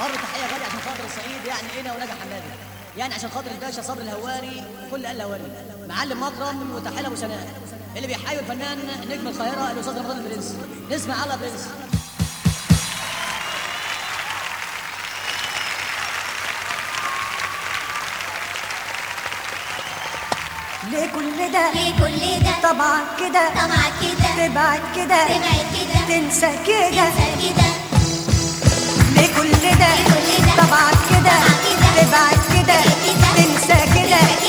برضه تحيه غاليه عشان خاطر الصعيد يعني انا ونجا حمادي يعني عشان خاطر الباشا صبري الهواري وكل قال هواري معلم مكرم وتحيه ابو سناء اللي بيحيي الفنان نجم القاهره الاستاذ رمضان البرنس نسمع على برنس ليه كل ده ليه كل ده طبعا كده طبعا كده تبعد كده تبعد كده تنسى كده تنسى كده ليه كل ده كل ده طبعا كده طبعا كده تبعد كده كده تنسى كده تنسى